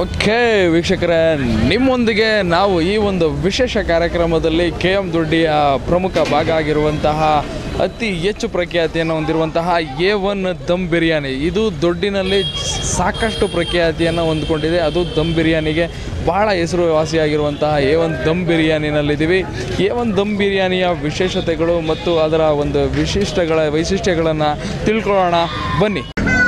Okay ವೀಕ್ಷಕರೇ ನಿಮ್ಮೊಂದಿಗೆ ನಾವು ಈ ಒಂದು ವಿಶೇಷ ಕಾರ್ಯಕ್ರಮದಲ್ಲಿ ಕೆ ಎಂ ದೊಡ್ಡಿಯ ಪ್ರಮುಖ ಭಾಗ ಆಗಿರುವಂತಹ ಅತಿ ಹೆಚ್ಚು ಪ್ರಖ್ಯಾತಿಯನ್ನು ಹೊಂದಿರುವಂತಹ ಎ ಒನ್ ದಮ್ ಬಿರಿಯಾನಿ ಇದು ದೊಡ್ಡಿನಲ್ಲಿ ಸಾಕಷ್ಟು ಪ್ರಖ್ಯಾತಿಯನ್ನು ಹೊಂದ್ಕೊಂಡಿದೆ ಅದು ದಮ್ ಬಿರಿಯಾನಿಗೆ ಬಹಳ ಹೆಸರುವಾಸಿಯಾಗಿರುವಂತಹ ಎ ಒನ್ ದಮ್ ಬಿರಿಯಾನಿನಲ್ಲಿದ್ದೀವಿ ಎ ಒನ್ ದಮ್ ಬಿರಿಯಾನಿಯ ವಿಶೇಷತೆಗಳು ಮತ್ತು ಅದರ ಒಂದು ವಿಶಿಷ್ಟಗಳ ವೈಶಿಷ್ಟ್ಯಗಳನ್ನು ತಿಳ್ಕೊಳ್ಳೋಣ ಬನ್ನಿ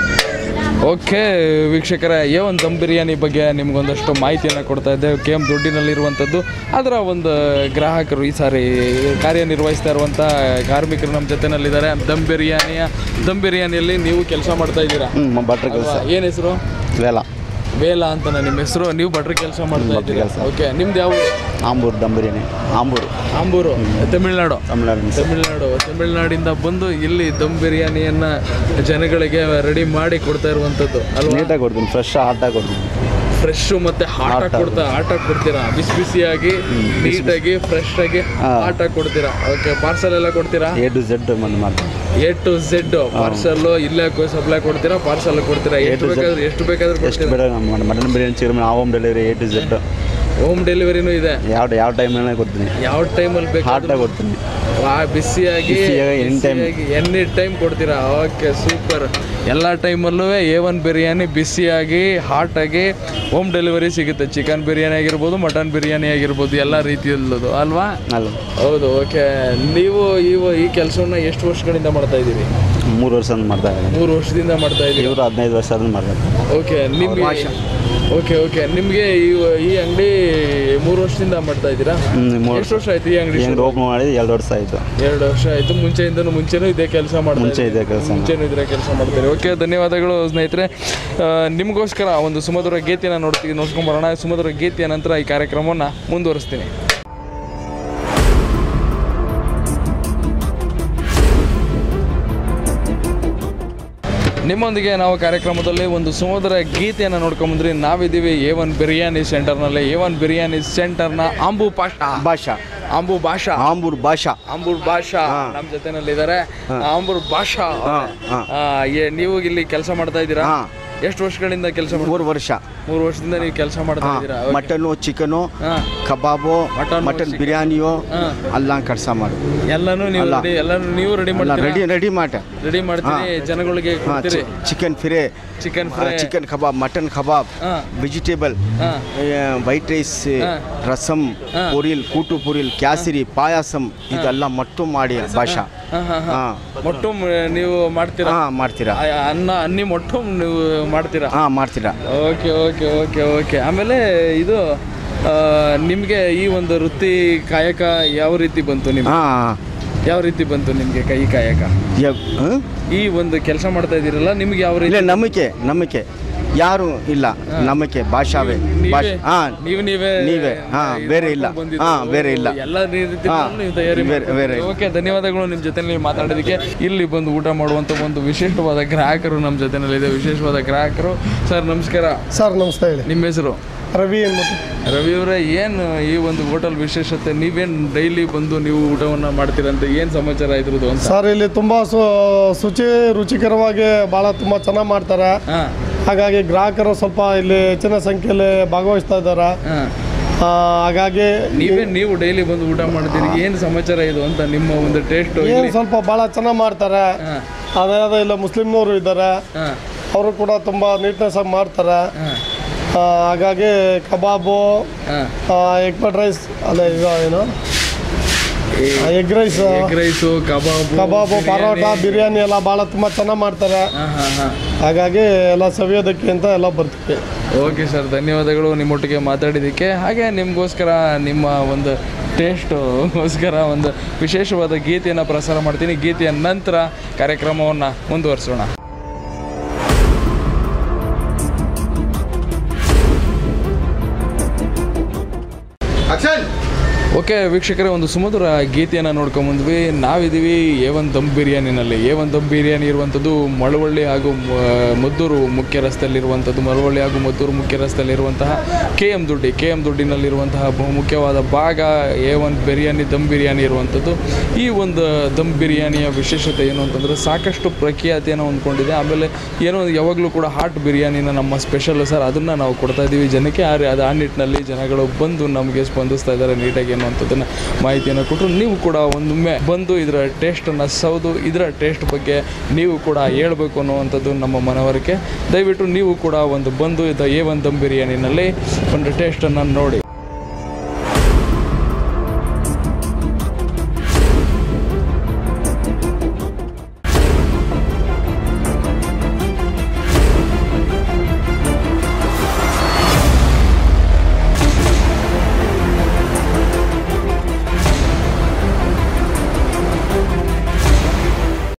ಓಕೆ ವೀಕ್ಷಕರೇ ಎ ಒಂದು ದಮ್ ಬಿರಿಯಾನಿ ಬಗ್ಗೆ ನಿಮ್ಗೊಂದಷ್ಟು ಮಾಹಿತಿಯನ್ನು ಕೊಡ್ತಾ ಇದ್ದೇವೆ ಕೆ ಎಮ್ ದೊಡ್ಡಿನಲ್ಲಿರುವಂಥದ್ದು ಅದರ ಒಂದು ಗ್ರಾಹಕರು ಈ ಸಾರಿ ಕಾರ್ಯನಿರ್ವಹಿಸ್ತಾ ಇರುವಂಥ ಕಾರ್ಮಿಕರು ನಮ್ಮ ಜೊತೆನಲ್ಲಿದ್ದಾರೆ ದಮ್ ಬಿರಿಯಾನಿಯ ದಮ್ ಬಿರಿಯಾನಿಯಲ್ಲಿ ನೀವು ಕೆಲಸ ಮಾಡ್ತಾ ಇದ್ದೀರಾ ಹ್ಞೂ ಭಟ್ರ ಕೆಲಸ ಏನು ಹೆಸರು ವೇಲ ವೇಲ ಅಂತ ನಿಮ್ಮ ಹೆಸರು ನೀವು ಭಟ್ರ ಕೆಲಸ ಮಾಡ್ತಾ ಭಟ್ರ ಇದ್ದೀರಾ ಕೆಲ್ಸ. ಓಕೆ ನಿಮ್ದು ಯಾವ ಊರು? ಆಂಬೂರು ದಮ್ ಬಿರಿಯಾನಿ ಆಂಬೂರು ಆಂಬೂರು ತಮಿಳ್ನಾಡು ತಮಿಳ್ನಾಡು ತಮಿಳ್ನಾಡು ತಮಿಳ್ನಾಡಿಂದ ಬಂದು ಇಲ್ಲಿ ದಮ್ ಬಿರಿಯಾನಿಯನ್ನು ಜನಗಳಿಗೆ ರೆಡಿ ಮಾಡಿ ಕೊಡ್ತಾ ಇರುವಂಥದ್ದು ಅಲ್ವಾ ನೀಟಾಗಿ ಕೊಡ್ತೀನಿ ಫ್ರೆಶ್ ಹಾಟಾಗಿ ಕೊಡ್ತೀನಿ ಫ್ರೆಶ್ ಮತ್ತೆ ಹಾಟ್ ಆಗಿ ಕೊಡ್ತಾ ಹಾಟ್ ಆಗಿ ಕೊಡ್ತೀರಾ ಬಿಸಿ ಬಿಸಿಯಾಗಿ ನೀಟಾಗಿ ಫ್ರೆಶ್ ಆಗಿ ಹಾ. ಹಾಟ್ ಆಗಿ ಕೊಡ್ತೀರಾ ಓಕೆ ಪಾರ್ಸಲ್ ಎಲ್ಲ ಕೊಡ್ತೀರಾ ಎ ಟು ಝೆಡ್ ಬಂದು ಮಾಡ್ತೀನಿ ಎ ಟು ಝೆಡ್ ಪಾರ್ಸಲ್ ಇಲ್ಲೇ ಸಪ್ಲೈ ಕೊಡ್ತೀರಾ ಪಾರ್ಸಲ್ ಕೊಡ್ತೀರಾ ಎಷ್ಟು to Z. ಬೇಕಾದ್ರೆ ಎಷ್ಟು ಬೇಕಾದ್ರೆ ಎಷ್ಟು ಕೊಡ್ತೀರಾ ಬೇಡ ನಮ್ಮ mutton biryani chicken home delivery A to Z home ಡೆಲಿವರಿನೂ ಇದೆ ಯಾವ ಯಾವ ಟೈಮಲ್ಲೇ ಕೊಡ್ತೀನಿ ಯಾವ ಟೈಮಲ್ಲಿ ಬೇಕಾದ್ರೆ ಹಾಟಾಗಿ ಕೊಡ್ತೀನಿ ಆ, ಬಿಸಿಯಾಗಿ ಬಿಸಿಯಾಗಿ any time. ಎನಿ ಟೈಮ್ ಕೊಡ್ತೀರಾ ಓಕೆ ಸೂಪರ್ ಎಲ್ಲ ಟೈಮಲ್ಲೂ ಎ ಒನ್ ಬಿರಿಯಾನಿ ಬಿಸಿಯಾಗಿ ಹಾಟಾಗಿ ಹೋಮ್ ಡೆಲಿವರಿ ಸಿಗುತ್ತೆ ಚಿಕನ್ ಬಿರಿಯಾನಿ ಆಗಿರ್ಬೋದು ಮಟನ್ ಬಿರಿಯಾನಿ ಆಗಿರ್ಬೋದು ಎಲ್ಲ ರೀತಿಯಲ್ಲದು ಅಲ್ವಾ ಅಲ್ಲ ಹೌದು ಓಕೆ ನೀವು ಇವು ಈ ಕೆಲಸವನ್ನ ಎಷ್ಟು ವರ್ಷಗಳಿಂದ ಮಾಡ್ತಾ ಇದ್ದೀರಿ ಮೂರು ವರ್ಷ ಮಾಡ್ತಾ ಇದ್ದೀನಿ ಮೂರು ವರ್ಷದಿಂದ ಮಾಡ್ತಾ ಇದ್ದೀರಿ ಇವರು ಹದಿನೈದು ವರ್ಷ ಆದ್ರೂ ಮಾಡ್ಬೇಕು ಓಕೆ ನಿಮಗೆ ಓಕೆ ಓಕೆ ನಿಮಗೆ ಈ ಈ ಅಂಗಡಿ ಮೂರು ವರ್ಷದಿಂದ ಮಾಡ್ತಾ ಇದ್ದೀರಾ ಹ್ಞೂ ಮೂರು ಎಷ್ಟು ವರ್ಷ ಆಯ್ತು ಈ ಅಂಗಡಿ ಹೆಂಗೆ ಓಪನ್ ಮಾಡಿ ಎರಡು ವರ್ಷ ಆಯಿತು ಎರಡು ವರ್ಷ ಆಯ್ತು ಮುಂಚೆಯಿಂದನೂ ಮುಂಚೆನೂ ಇದೇ ಕೆಲಸ ಮಾಡ್ತಾ ಮುಂಚೆ ಇದ್ದೀರಿ. ಇದೇ ಕೆಲಸ ಮುಂಚೆನೂ ಇದ್ರೆ ಕೆಲಸ ಮಾಡ್ತಾರೆ ಓಕೆ ಧನ್ಯವಾದಗಳು ಸ್ನೇಹಿತರೆ ಆ, ನಿಮಗೋಸ್ಕರ ಒಂದು ಸುಮಧುರ ಗೀತೆನ ನೋಡ್ತೀವಿ ನೋಡ್ಕೊಂಬರೋಣ ಸುಮಧುರ ಗೀತೆಯ ನಂತರ ಈ ಕಾರ್ಯಕ್ರಮವನ್ನು ಮುಂದುವರಿಸ್ತೀನಿ ನಿಮ್ಮೊಂದಿಗೆ ನಾವು ಕಾರ್ಯಕ್ರಮದಲ್ಲಿ ಒಂದು ಸುಮಧುರ ಗೀತೆಯನ್ನು ನೋಡ್ಕೊಂಬಂದ್ರಿ ನಾವಿದ್ದೀವಿ ಎ ಒನ್ ಬಿರಿಯಾನಿ ಸೆಂಟರ್ನಲ್ಲಿ ಎ ಒನ್ ಬಿರಿಯಾನಿ ಸೆಂಟರ್ನ ಅಂಬು ಪಾಷಾ ಭಾಷಾ ಅಂಬು ಭಾಷಾ ಆಂಬೂರು ಭಾಷಾ ಅಂಬೂರ್ ಭಾಷಾ ನಮ್ಮ ಜೊತೆನಲ್ಲಿದ್ದಾರೆ ಅಂಬೂರ್ ಭಾಷಾ ಹಾ, ಹಾ. ಆ, ಏ- ನೀವು ಇಲ್ಲಿ ಕೆಲಸ ಮಾಡ್ತಾ ಇದ್ದೀರಾ ಹಾ. ಎಷ್ಟು ವರ್ಷಗಳಿಂದ ಕೆಲಸ ಮಾಡ್ತಾ ಮೂರು ವರ್ಷ ಮೂರು ವರ್ಷದಿಂದ ನೀವು ಕೆಲಸ ಮಾಡ್ತಾ ಇದ್ದೀರಾ Okay. ಮಟನು ಚಿಕನು ಹಾ. Kebab mutton, mutton chicken. ಬಿರಿಯಾನಿಯೋ ಹಾ. ಎಲ್ಲ ಕೆಲಸ ಮಾಡು ಎಲ್ಲಾನು ನೀವು ಅಲ್ಲ. ರೆಡಿ ಎಲ್ಲಾನು ನೀವು ರೆಡಿ ಎಲ್ಲ ಮಾಡ್ತೀರಾ ರೆಡಿ ರೆಡಿ ಮಾಟ ರೆಡಿ ಮಾಡ್ತೀರಿ ಜನಗಳಿಗೆ ಕೊಡ್ತೀರಿ chicken fry chicken fry chicken kebab mutton kebab ಹಾ. ವೆಜಿಟೇಬಲ್ ಹಾ. ವೈಟ್ ರೈಸ್ ಹಾ. ರಸಂ ಹಾ. ಪೊರಿಲ್ ಕೂಟು ಪೊರಿಲ್ ಕ್ಯಾಸರಿ ಪಾಯಸಂ ಇದೆಲ್ಲ ಮಟ್ಟು ಮಾಡಿ ಭಾಷಾ ಹಾ, ಹಾ, ಹಾ. ಹಾ ಮೊಟ್ಟು ಮ್- ನೀವು ಮಾಡ್ತೀರಾ ಹಾ ಮಾಡ್ತೀರಾ ಆ, ಅನ್ನ ಅನ್ನಿ ಮೊಟ್ಟು ನೀವು ಮಾಡ್ತೀರಾ ಹಾ ಮಾಡ್ತೀರಾ ಓಕೆ ಓಕೆ ಓಕೆ ಓಕೆ ಆಮೇಲೆ ಇದು ನಿಮಗೆ ಈ ಒಂದು ವೃತ್ತಿ ಕಾಯಕ ಯಾವ ರೀತಿ ಬಂತು ನಿಮ್ಗೆ ಹಾ ಯಾವ ರೀತಿ ಬಂತು ನಿಮಗೆ ಕೈ ಕಾಯಕ ಯ- ಹ? ಈ ಒಂದು ಕೆಲಸ ಮಾಡ್ತಾ ಇದ್ದೀರಲ್ಲ ನಿಮ್ಗೆ ಯಾವ ರೀತಿ ಇಲ್ಲ ನಂಬಿಕೆ ನಂಬಿಕೆ ಯಾರು ಇಲ್ಲ ನಂಬಿಕೆ ಭಾಷಾವೇ ಭಾಷೆ ಹಾ ನೀವು ನೀವೇ ನೀವೇ. ಹಾ, ಇದು ಬೇರೆ ಇಲ್ಲ. ಮಾಡ್ಕೊಂಡು ಬಂದಿದ್ದು. ಹಾ, ಬೇರೆ ಇಲ್ಲ. ಎಲ್ಲ ರೀತಿ ಹಾ, ನೀವು ತಯಾರಿ ಬೇರೆ- ಬೇರೆ ಇಲ್ಲ. ಓಕೆ ಧನ್ಯವಾದಗಳು ನಿಮ್ಮ ಜೊತೆ ನೀವು ಮಾತಾಡೋದಕ್ಕೆ ಇಲ್ಲಿ ಬಂದು ಊಟ ಮಾಡುವಂಥ ಒಂದು ವಿಶಿಷ್ಟವಾದ ಗ್ರಾಹಕರು ನಮ್ಮ ಜೊತೆನಲ್ಲಿದೆ ವಿಶೇಷವಾದ ಗ್ರಾಹಕರು ಸರ್ ನಮಸ್ಕಾರ ಸರ್ ನಮಸ್ತೆ ಹೇಳಿ ನಿಮ್ಮ ಹೆಸರು ರವಿ ಅಂದ್ಬಿಟ್ಟು ರವಿ ಅವರೇ ಏನು ಈ ಒಂದು ಹೋಟೆಲ್ ವಿಶೇಷತೆ ನೀವೇನು ಡೈಲಿ ಬಂದು ನೀವು ಊಟವನ್ನು ಮಾಡ್ತೀರಂತ ಏನು ಸಮಾಚಾರ ಇದ್ರದ್ದು ಅಂತ ಸರ್ ಇಲ್ಲಿ ತುಂಬ ಸು ಶುಚಿ ರುಚಿಕರವಾಗಿ ಭಾಳ ತುಂಬ ಚೆನ್ನಾಗಿ ಮಾಡ್ತಾರೆ ಹಾಂ ಹಾಗಾಗಿ ಗ್ರಾಹಕರು ಸ್ವಲ್ಪ ಇಲ್ಲಿ ಹೆಚ್ಚಿನ ಸಂಖ್ಯೆಯಲ್ಲಿ ಭಾಗವಹಿಸ್ತಾ ಇದ್ದಾರೆ ಹಾಂ ಆ, ಹಾಗಾಗಿ ನೀವೇ ನೀವು ಡೈಲಿ ಬಂದು ಊಟ ಮಾಡ್ತೀರಿ ಏನು ಸಮಾಚಾರ ಇದು ಅಂತ ನಿಮ್ಮ ಒಂದು ಟೇಸ್ಟ್ ಏನು ಸ್ವಲ್ಪ ಭಾಳ ಚೆನ್ನಾಗಿ ಮಾಡ್ತಾರೆ ಹಾಂ ಅದೇ ಅದೇ ಇಲ್ಲ ಮುಸ್ಲಿಮ್ನವರು ಇದ್ದಾರೆ ಹಾಂ ಅವರು ಕೂಡ ತುಂಬ ನೀಟ್ನೆಸ್ ಆಗಿ ಮಾಡ್ತಾರೆ ಹಾಂ ಆ, ಹಾಗಾಗಿ ಕಬಾಬು ಹಾಂ ಎಗ್ ಫ್ರೈಡ್ ರೈಸ್ ಅದೇ ಈಗ ಏನು egg rice egg rice kebab kebab parotta biryani ಎಲ್ಲ ಭಾಳ ತುಂಬ ಚೆನ್ನಾಗಿ ಮಾಡ್ತಾರೆ ಹಾಂ ಹಾಂ ಹಾಂ ಹಾಗಾಗಿ ಎಲ್ಲ ಸವಿಯೋದಕ್ಕೆ ಅಂತ ಎಲ್ಲ ಬರ್ತೀವಿ ಓಕೆ ಸರ್ ಧನ್ಯವಾದಗಳು ನಿಮ್ಮೊಟ್ಟಿಗೆ ಮಾತಾಡಿದ್ದಕ್ಕೆ ಹಾಗೆ ನಿಮಗೋಸ್ಕರ ನಿಮ್ಮ ಒಂದು ಟೇಸ್ಟುಗೋಸ್ಕರ ಒಂದು ವಿಶೇಷವಾದ ಗೀತೆಯನ್ನು ಪ್ರಸಾರ ಮಾಡ್ತೀನಿ ಗೀತೆಯ ನಂತರ ಕಾರ್ಯಕ್ರಮವನ್ನು ಮುಂದುವರಿಸೋಣ ಓಕೆ ವೀಕ್ಷಕರೇ ಒಂದು ಸುಮಧುರ ಗೀತೆಯನ್ನು ನೋಡ್ಕೊಂಬಂದ್ವಿ ನಾವಿದ್ದೀವಿ ಎ ಒನ್ ದಮ್ ಬಿರಿಯಾನಿನಲ್ಲಿ ಎ ಒನ್ ದಮ್ ಬಿರಿಯಾನಿ ಇರುವಂಥದ್ದು ಮಳವಳ್ಳಿ ಹಾಗೂ ಮ- ಮದ್ದೂರು ಮುಖ್ಯ ರಸ್ತೆಯಲ್ಲಿರುವಂಥದ್ದು ಮಳವಳ್ಳಿ ಹಾಗೂ ಮದ್ದೂರು ಮುಖ್ಯ ರಸ್ತೆಯಲ್ಲಿರುವಂತಹ K M Doddi K M ದುಡ್ಡಿನಲ್ಲಿರುವಂತಹ ಬಹು ಮುಖ್ಯವಾದ ಭಾಗ ಎ ಒನ್ ಬಿರಿಯಾನಿ ದಮ್ ಬಿರಿಯಾನಿ ಇರುವಂಥದ್ದು ಈ ಒಂದು ದಮ್ ಬಿರಿಯಾನಿಯ ವಿಶೇಷತೆ ಏನು ಅಂತಂದರೆ ಸಾಕಷ್ಟು ಪ್ರಖ್ಯಾತಿಯನ್ನು ಹೊಂದ್ಕೊಂಡಿದೆ ಆಮೇಲೆ ಏನೋ ಯಾವಾಗಲೂ ಕೂಡ ಹಾಟ್ ಬಿರಿಯಾನಿನ ನಮ್ಮ ಸ್ಪೆಷಲ್ ಸರ್ ಅದನ್ನು ನಾವು ಕೊಡ್ತಾ ಇದ್ದೀವಿ ಜನಕ್ಕೆ ಆ ಅದು ಆ ನಿಟ್ಟಿನಲ್ಲಿ ಜನಗಳು ಬಂದು ನಮಗೆ ಸ್ಪಂದಿಸ್ತಾ ಇದ್ದಾರೆ ನೀಟಾಗಿ ಅನ್ನುವಂಥದ್ದನ್ನು ಮಾಹಿತಿಯನ್ನು ಕೊಟ್ಟರು ನೀವು ಕೂಡ ಒಂದೊಮ್ಮೆ ಬಂದು ಇದರ ಟೇಸ್ಟನ್ನು ಸೌದು ಇದರ ಟೇಸ್ಟ್ ಬಗ್ಗೆ ನೀವು ಕೂಡ ಹೇಳ್ಬೇಕು ಅನ್ನುವಂಥದ್ದು ನಮ್ಮ ಮನವರಿಕೆ ದಯವಿಟ್ಟು ನೀವು ಕೂಡ ಒಂದು ಬಂದು ಇದು ಎ ಒನ್ ದಮ್ ಬಿರಿಯಾನಿನಲ್ಲಿ ಒಂದು ಟೇಸ್ಟನ್ನು ನೋಡಿ